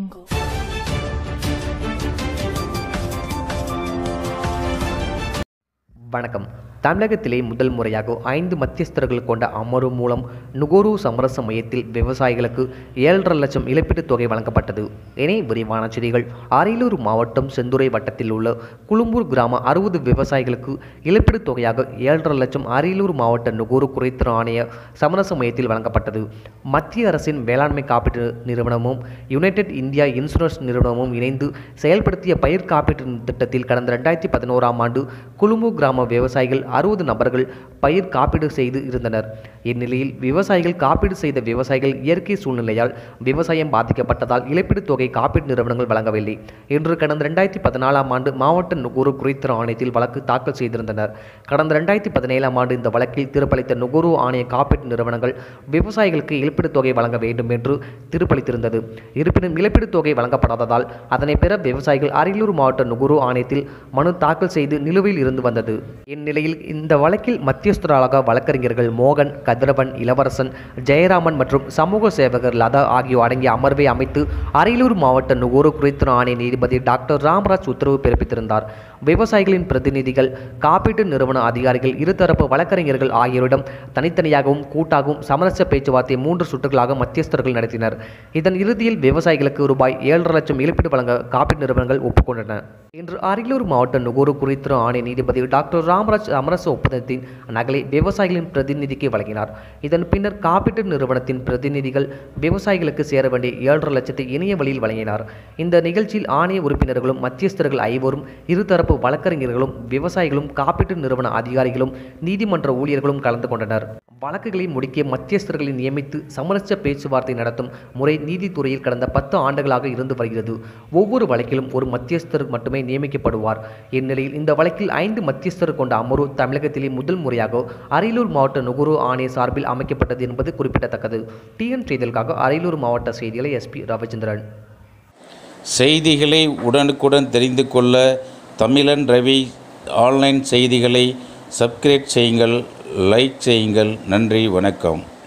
jungle. வணக்கம் தமிழகத்திலே முதல் முறையாக ஐந்து மத்தியஸ்தர்கள் கொண்ட அமர்வு மூலம் நுகர்வு சமரச மையத்தில் விவசாயிகளுக்கு ஏழரை லட்சம் இழப்பீட்டுத் தொகை வழங்கப்பட்டது இனி விரிவான செய்திகள் அரியலூர் மாவட்டம் செந்துறை வட்டத்தில் உள்ள குளும்பூர் கிராம அறுபது விவசாயிகளுக்கு இழப்பீட்டுத் தொகையாக ஏழரை லட்சம் அரியலூர் மாவட்ட நுகர்வு குறைத்தீர் ஆணைய சமரச மையத்தில் வழங்கப்பட்டது மத்திய அரசின் வேளாண்மை காப்பீட்டு நிறுவனமும் யுனைடெட் இந்தியா இன்சூரன்ஸ் நிறுவனமும் இணைந்து செயல்படுத்திய பயிர் காப்பீட்டு திட்டத்தில் கடந்த ரெண்டாயிரத்தி பதினோராம் ஆண்டு குளும்பு கிராம விவசாயிகள் அறுபது நபர்கள் பயிர் காப்பீடு செய்து இருந்தனர் இந்நிலையில் விவசாயிகள் காப்பீடு செய்த விவசாயிகள் இயற்கை சூழ்நிலையால் விவசாயம் பாதிக்கப்பட்டதால் இழப்பீட்டுத் தொகை காப்பீட்டு நிறுவனங்கள் வழங்கவில்லை இன்று கடந்த ரெண்டாயிரத்தி பதினாலாம் ஆண்டு மாவட்ட நுகர்வு குறைத்தீர் ஆணையத்தில் வழக்கு தாக்கல் செய்திருந்தனர் கடந்த ரெண்டாயிரத்தி பதினேழாம் ஆண்டு இந்த வழக்கில் தீர்ப்பளித்த நுகர்வு ஆணைய காப்பீட்டு நிறுவனங்கள் விவசாயிகளுக்கு இழப்பீட்டுத் தொகை வழங்க வேண்டும் என்று தீர்ப்பளித்திருந்தது இருப்பினும் இழப்பீட்டுத் தொகை வழங்கப்படாததால் அதனை பெற விவசாயிகள் அரியலூர் மாவட்ட நுகர்வு ஆணையத்தில் மனு தாக்கல் செய்து நிலுவையில் இருந்து வந்தது இந்நிலையில் இந்த வழக்கில் மத்தியஸ்தராக வழக்கறிஞர்கள் மோகன் கதிரவன் இளவரசன் ஜெயராமன் மற்றும் சமூக சேவகர் லதா ஆகியோர் அடங்கிய அமர்வை அமைத்து அரியலூர் மாவட்ட நுகர்வு குறைத்தீர் ஆணைய நீதிபதி டாக்டர் ராமராஜ் உத்தரவு பிறப்பித்திருந்தார் விவசாயிகளின் பிரதிநிதிகள் காப்பீட்டு நிறுவன அதிகாரிகள் இருதரப்பு வழக்கறிஞர்கள் ஆகியோரிடம் தனித்தனியாகவும் கூட்டாகவும் சமரச பேச்சுவார்த்தை மூன்று சுற்றுகளாக மத்தியஸ்தர்கள் நடத்தினர் இதன் இறுதியில் விவசாயிகளுக்கு ரூபாய் ஏழரை லட்சம் இழப்பீடு வழங்க காப்பீட்டு நிறுவனங்கள் ஒப்புக்கொண்டன இன்று அரியலூர் மாவட்ட நுகர்வு குறித்து ஆணைய நீதிபதி டாக்டர் ராமராஜ் சமரச ஒப்பந்தத்தின் நகலை விவசாயிகளின் பிரதிநிதிக்கு வழங்கினார் இதன் பின்னர் காப்பீட்டு நிறுவனத்தின் பிரதிநிதிகள் விவசாயிகளுக்கு சேர வேண்டிய ஏழரை லட்சத்தை இணைய வழியில் வழங்கினார் இந்த நிகழ்ச்சியில் ஆணைய உறுப்பினர்களும் மத்தியஸ்தர்கள் ஐவரும் இருதரப்பு வழக்கறிஞர்களும் விவசாயிகளும் காப்பீட்டு நிறுவன அதிகாரிகளும் நீதிமன்ற ஊழியர்களும் கலந்து கொண்டனர் வழக்குகளை முடிக்க மத்தியஸ்தர்களை நியமித்து சமரச பேச்சுவார்த்தை நடத்தும் முறை நீதித்துறையில் கடந்த பத்து ஆண்டுகளாக இருந்து வருகிறது ஒவ்வொரு வழக்கிலும் ஒரு மத்தியஸ்தர் மட்டுமே நியமிக்கப்படுவார் இந்நிலையில் இந்த வழக்கில் ஐந்து மத்தியஸ்தர் கொண்ட அமர்வு தமிழகத்திலே முதல் முறையாக அரியலூர் மாவட்ட நுகர்வு ஆணைய சார்பில் அமைக்கப்பட்டது என்பது குறிப்பிடத்தக்கது டிஎன் செய்திகளுக்காக அரியலூர் மாவட்ட செய்திகளை எஸ்பி ரவிச்சந்திரன் செய்திகளை உடனுக்குடன் தெரிந்து கொள்ள தமிழன் ரவி ஆன்லைன் செய்திகளை சப்ஸ்கிரைப் செய்யுங்கள் லைக் செய்யுங்கள் நன்றி வணக்கம்